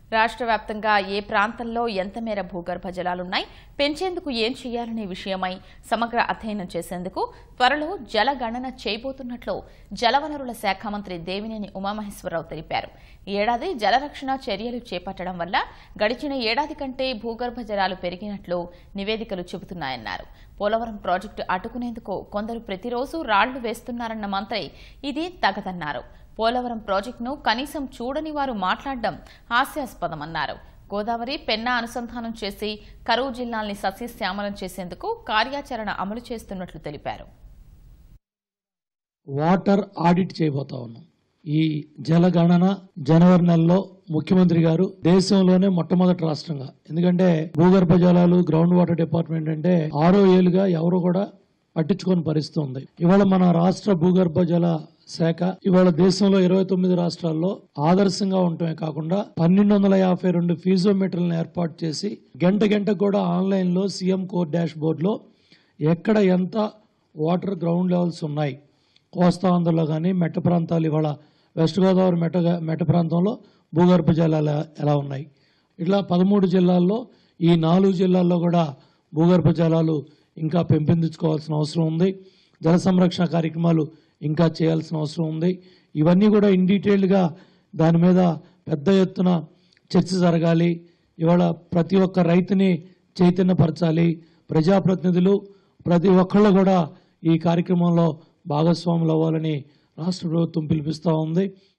రాష్ట్ర వ్యాప్తంగా ఏ ప్రాంతంలో ఎంత మేర భూగర్భ జలాలున్నాయి పెంచేందుకు ఏం చేయాలనే విషయమై సమగ్ర అధ్యయనం చేసేందుకు త్వరలో జల గణన చేయబోతున్నట్లు జలవనరుల శాఖ మంత్రి దేవినేని ఉమామహేశ్వరరావు తెలిపారు ఈ ఏడాది జలరక్షణ చర్యలు చేపట్టడం వల్ల గడిచిన ఏడాది కంటే భూగర్భ జలాలు పెరిగినట్లు నివేదికలు చెబుతున్నాయన్నారు పోలవరం ప్రాజెక్టు అడ్డుకునేందుకు కొందరు ప్రతిరోజు రాళ్లు వేస్తున్నారన్న మంత్రి ఇది తగదన్నారు పోలవరం ప్రాజెక్టును కనీసం చూడని వారు మాట్లాడడం హాస్యాస్పదమన్నారు గోదావరి పెన్నా అనుసంధానం చేసి కరువు జిల్లాల్ని సస్యశ్యామలం చేసేందుకు కార్యాచరణ అమలు చేస్తున్నట్లు తెలిపారు వాటర్ ఆడిట్ చేయబోతా ఉన్నాం ఈ జలగణన జనవరి నెలలో ముఖ్యమంత్రి గారు దేశంలోనే మొట్టమొదటి రాష్ట్రంగా ఎందుకంటే భూగర్భ జలాలు గ్రౌండ్ వాటర్ డిపార్ట్మెంట్ అంటే ఆరో ఏళ్ళుగా ఎవరు కూడా పట్టించుకొని పరిస్థితి ఉంది ఇవాళ మన రాష్ట్ర భూగర్భ జల శాఖ ఇవాళ దేశంలో ఇరవై తొమ్మిది రాష్ట్రాల్లో ఆదర్శంగా ఉండటమే కాకుండా పన్నెండు వందల యాభై రెండు ఫీజోమీటర్లను ఏర్పాటు చేసి గంట గంట కూడా ఆన్లైన్ లో సీఎం కోర్ డాష్ బోర్డులో ఎక్కడ ఎంత వాటర్ గ్రౌండ్ లెవెల్స్ ఉన్నాయి కోస్తా ఆంధ్రలో కానీ మెట్ట ప్రాంతాలు ఇవాళ వెస్ట్ గోదావరి మెట్ట మెట్ట ప్రాంతంలో భూగర్భ జలాలు ఎలా ఉన్నాయి ఇట్లా పదమూడు జిల్లాల్లో ఈ నాలుగు జిల్లాల్లో కూడా భూగర్భ జలాలు ఇంకా పెంపొందించుకోవాల్సిన అవసరం ఉంది జల సంరక్షణ కార్యక్రమాలు ఇంకా చేయాల్సిన అవసరం ఉంది ఇవన్నీ కూడా ఇన్ డీటెయిల్డ్గా దాని మీద పెద్ద ఎత్తున చర్చ జరగాలి ఇవాళ ప్రతి ఒక్క రైతుని చైతన్యపరచాలి ప్రజాప్రతినిధులు ప్రతి ఒక్కళ్ళు కూడా ఈ కార్యక్రమంలో భాగస్వాములు అవ్వాలని రాష్ట్ర ప్రభుత్వం పిలిపిస్తూ ఉంది